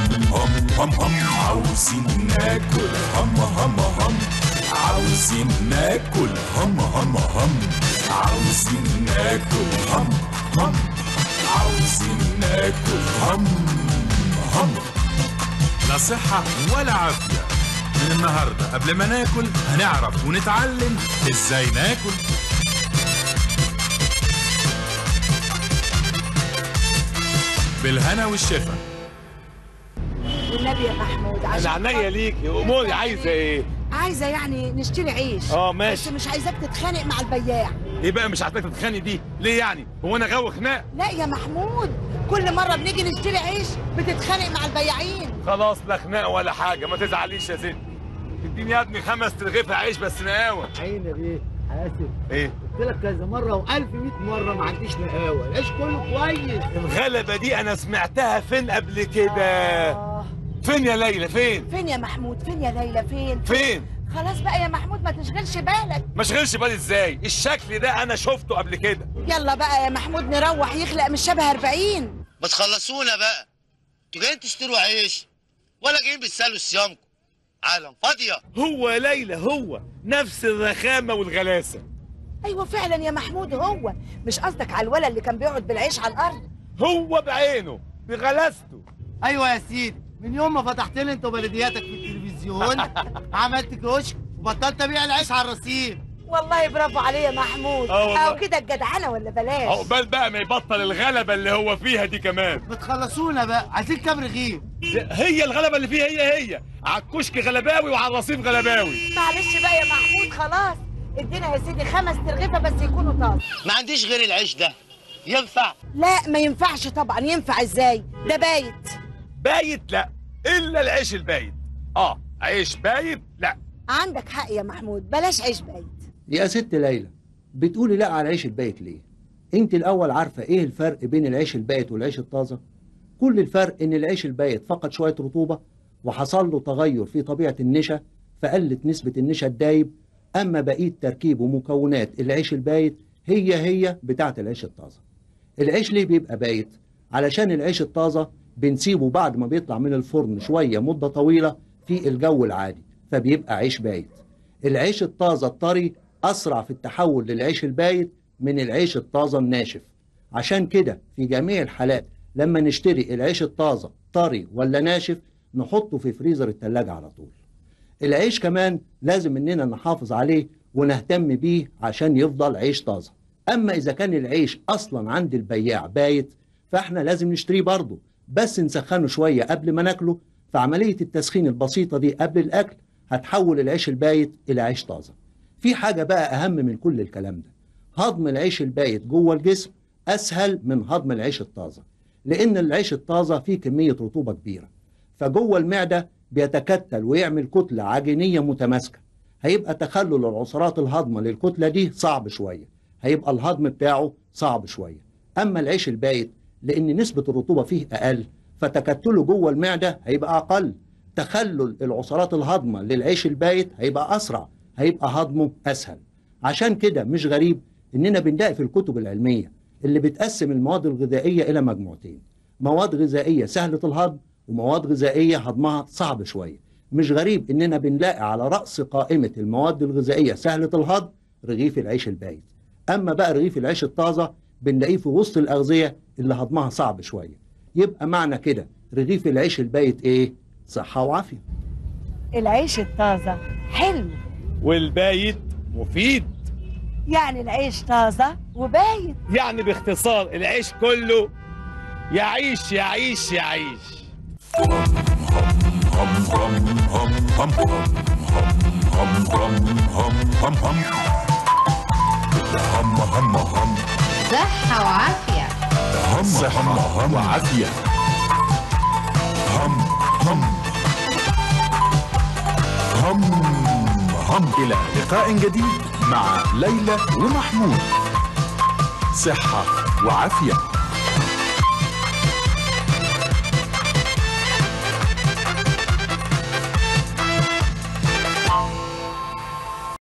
هم هم هم عاوزين ناكل هم هم هم عاوزين ناكل هم هم هم عاوزين ناكل هم هم عاوزين ناكل هم هم لا صحة ولا عافية من النهاردة قبل ما ناكل هنعرف ونتعلم ازاي ناكل بالهنا والشفا والنبي يا محمود انا عشان عينيا ليكي اموري عايزه ايه عايزه يعني نشتري عيش اه بس ماشي مش عايزاك تتخانق مع البياع ايه بقى مش عاجبك تتخانق دي ليه يعني هو انا غاوي خناق لا يا محمود كل مره بنيجي نشتري عيش بتتخانق مع البياعين خلاص لا خناق ولا حاجه ما تزعليش يا ست اديني يا ابني خمس ترغيف عيش بس نقاوه عيني بيه اسف ايه قلت لك كذا مره والف مئة مره ما عنديش مقاوه العيش كله كويس الغلبه دي انا سمعتها فين قبل كده آه. فين يا ليلى فين فين يا محمود فين يا ليلى فين فين خلاص بقى يا محمود ما تشغلش بالك ما اشغلش بالي ازاي الشكل ده انا شفته قبل كده يلا بقى يا محمود نروح يخلق مش شبه 40 ما تخلصونا بقى انتوا جايين تشتروا عيش ولا جايين بتسالوا صيامكم عالم فاضيه هو يا ليلى هو نفس الرخامه والغلاسه ايوه فعلا يا محمود هو مش قصدك على الولد اللي كان بيقعد بالعيش على الارض هو بعينه بغلاسته ايوه يا سيدي من يوم ما فتحت لي انت وبلدياتك في التلفزيون عملت كشك وبطلت ابيع العيش على الرصيف والله برافو عليه يا محمود آه والله. او كده الجدعنه ولا بلاش عقبال بقى ما يبطل الغلبه اللي هو فيها دي كمان ما تخلصونا بقى عايزين كام رغيف هي الغلبه اللي فيها هي هي على الكشك غلباوي وعلى الرصيف غلباوي معلش بقى يا محمود خلاص ادينا يا سيدي خمس ترغيفه بس يكونوا طاز ما عنديش غير العيش ده ينفع لا ما ينفعش طبعا ينفع ازاي ده بايت بايت لا الا العيش البايت اه عيش بايت لا عندك حق يا محمود بلاش عيش بايت يا ست ليلى بتقولي لا على العيش البايت ليه؟ انت الاول عارفه ايه الفرق بين العيش البايت والعيش الطازه؟ كل الفرق ان العيش البايت فقد شويه رطوبه وحصل له تغير في طبيعه النشا فقلت نسبه النشا الدايب اما بقيه تركيب ومكونات العيش البايت هي هي بتاعه العيش الطازه. العيش ليه بيبقى بايت؟ علشان العيش الطازه بنسيبه بعد ما بيطلع من الفرن شويه مده طويله في الجو العادي فبيبقى عيش بايت. العيش الطازه الطري اسرع في التحول للعيش البايت من العيش الطازه الناشف عشان كده في جميع الحالات لما نشتري العيش الطازه طري ولا ناشف نحطه في فريزر التلاجة على طول العيش كمان لازم اننا نحافظ عليه ونهتم بيه عشان يفضل عيش طازه اما اذا كان العيش اصلا عند البياع بايت فاحنا لازم نشتريه برضه بس نسخنه شويه قبل ما ناكله فعمليه التسخين البسيطه دي قبل الاكل هتحول العيش البايت الى عيش طازه في حاجة بقى أهم من كل الكلام ده هضم العيش البايت جوه الجسم أسهل من هضم العيش الطازة لأن العيش الطازة فيه كمية رطوبة كبيرة فجوه المعدة بيتكتل ويعمل كتلة عجينية متماسكة هيبقى تخلل العصارات الهضمة للكتلة دي صعب شوية هيبقى الهضم بتاعه صعب شوية أما العيش البايت لأن نسبة الرطوبة فيه أقل فتكتله جوه المعدة هيبقى أقل تخلل العصارات الهضمة للعيش البايت هيبقى أسرع هيبقى هضمه أسهل عشان كده مش غريب إننا بنلاقي في الكتب العلمية اللي بتقسم المواد الغذائية إلى مجموعتين مواد غذائية سهلة الهضم ومواد غذائية هضمها صعب شوية مش غريب إننا بنلاقي على رأس قائمة المواد الغذائية سهلة الهضم رغيف العيش البايت أما بقى رغيف العيش الطازة بنلاقيه في وسط الأغذية اللي هضمها صعب شوية يبقى معنى كده رغيف العيش البايت إيه؟ صحة وعافية العيش الطازه حلو والبايت مفيد يعني العيش طازه وبايت يعني باختصار العيش كله يعيش يعيش يعيش هم هم هم هم هم هم هم هم هم هم هم هم صحة وعافية هم صحة هم وعافية هم هم هم هم إلى لقاء جديد مع ليلى ومحمود صحة وعافية